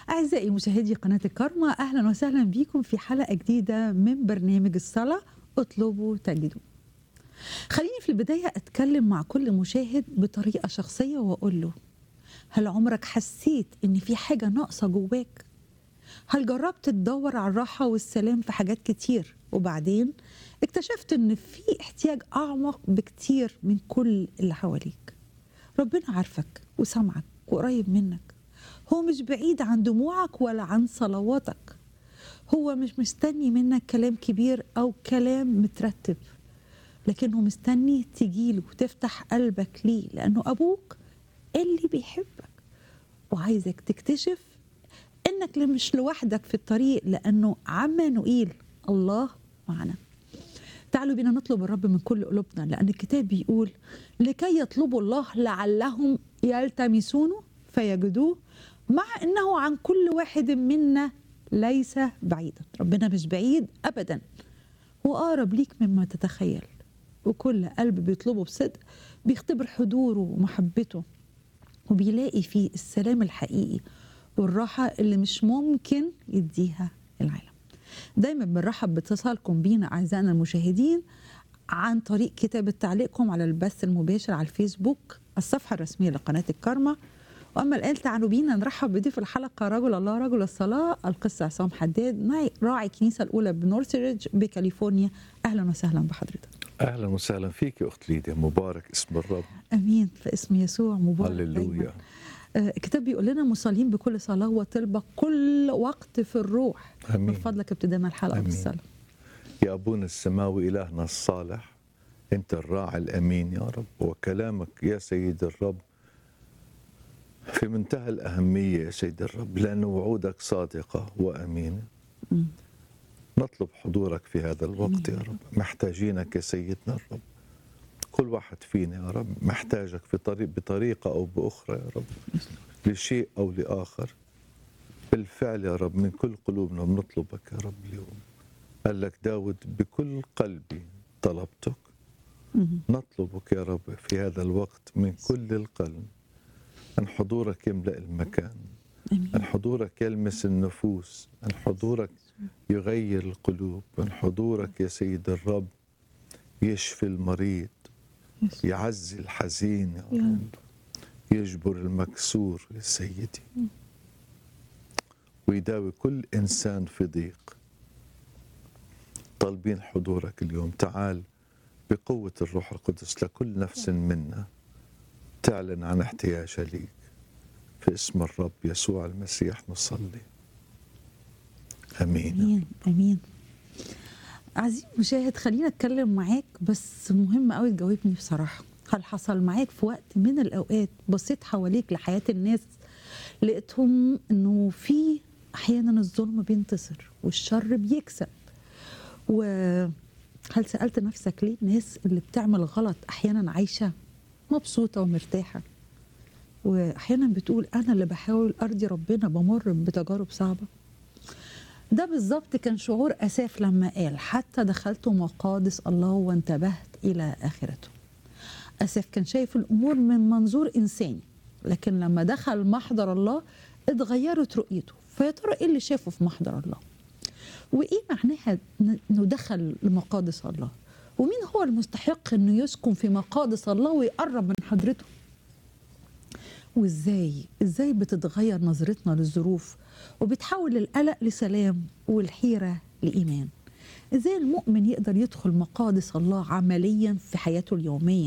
أعزائي مشاهدي قناة الكرمة أهلا وسهلا بكم في حلقة جديدة من برنامج الصلاة اطلبوا تجدوا خليني في البداية أتكلم مع كل مشاهد بطريقة شخصية وأقول له هل عمرك حسيت إن في حاجة ناقصة جواك؟ هل جربت تدور على الراحة والسلام في حاجات كتير وبعدين اكتشفت إن في احتياج أعمق بكتير من كل اللي حواليك ربنا عارفك وسامعك وقريب منك هو مش بعيد عن دموعك ولا عن صلواتك هو مش مستني منك كلام كبير أو كلام مترتب لكنه مستني تجيله وتفتح قلبك ليه لأنه أبوك اللي بيحبك وعايزك تكتشف إنك مش لوحدك في الطريق لأنه عمانوئيل الله معنا تعالوا بينا نطلب الرب من كل قلوبنا لأن الكتاب بيقول لكي يطلبوا الله لعلهم يلتمسونه فيجدوه مع أنه عن كل واحد منا ليس بعيدا ربنا مش بعيد أبدا هو أقرب ليك مما تتخيل وكل قلب بيطلبه بصدق بيختبر حضوره ومحبته وبيلاقي فيه السلام الحقيقي والراحة اللي مش ممكن يديها العالم دايما بنرحب باتصالكم بينا أعزائنا المشاهدين عن طريق كتابة تعليقكم على البث المباشر على الفيسبوك الصفحة الرسمية لقناة الكرمة واما الان تعالوا بينا نرحب بضيف الحلقه رجل الله رجل الصلاه القس عصام حداد راعي الكنيسه الاولى بنورثريدج بكاليفورنيا اهلا وسهلا بحضرتك اهلا وسهلا فيك يا اخت ليديا مبارك اسم الرب امين في اسم يسوع مبارك هللويا دايماً. آه، الكتاب بيقول لنا مصلين بكل صلاه وطلبه كل وقت في الروح من امين فضلك ابتدينا الحلقه آمين. بالصلاه يا ابونا السماوي الهنا الصالح انت الراعي الامين يا رب وكلامك يا سيد الرب في منتهى الاهميه يا سيد الرب لان وعودك صادقه وامينه مم. نطلب حضورك في هذا الوقت يا آمين. رب محتاجينك يا سيدنا الرب كل واحد فينا يا رب محتاجك في طريق بطريقه او باخرى يا رب لشيء او لاخر بالفعل يا رب من كل قلوبنا بنطلبك يا رب اليوم قال لك داود بكل قلبي طلبتك مم. نطلبك يا رب في هذا الوقت من كل القلب أن حضورك يملأ المكان امين أن حضورك يلمس النفوس أن حضورك يغير القلوب أن حضورك يا سيد الرب يشفي المريض يس. يعزي الحزين يا يا رب يجبر المكسور يا سيدي ويداوي كل إنسان في ضيق طالبين حضورك اليوم تعال بقوة الروح القدس لكل نفس منا تعلن عن احتياجها ليك في اسم الرب يسوع المسيح نصلي امين امين امين عزيزي المشاهد خلينا اتكلم معاك بس مهم قوي تجاوبني بصراحه هل حصل معاك في وقت من الاوقات بصيت حواليك لحياه الناس لقيتهم انه في احيانا الظلم بينتصر والشر بيكسب وهل سالت نفسك ليه الناس اللي بتعمل غلط احيانا عايشه مبسوطه ومرتاحه واحيانا بتقول انا اللي بحاول ارضي ربنا بمر بتجارب صعبه ده بالظبط كان شعور أساف لما قال حتى دخلت مقادس الله وانتبهت إلى آخرته أساف كان شايف الأمور من منظور إنساني لكن لما دخل محضر الله اتغيرت رؤيته فيا ترى إيه اللي شافه في محضر الله وإيه معناها ن- إنه دخل لمقادس الله ومين هو المستحق إنه يسكن في مقادس الله ويقرب من حضرته وازاي ازاي بتتغير نظرتنا للظروف وبتحول القلق لسلام والحيره لايمان ازاي المؤمن يقدر يدخل مقادس الله عمليا في حياته اليوميه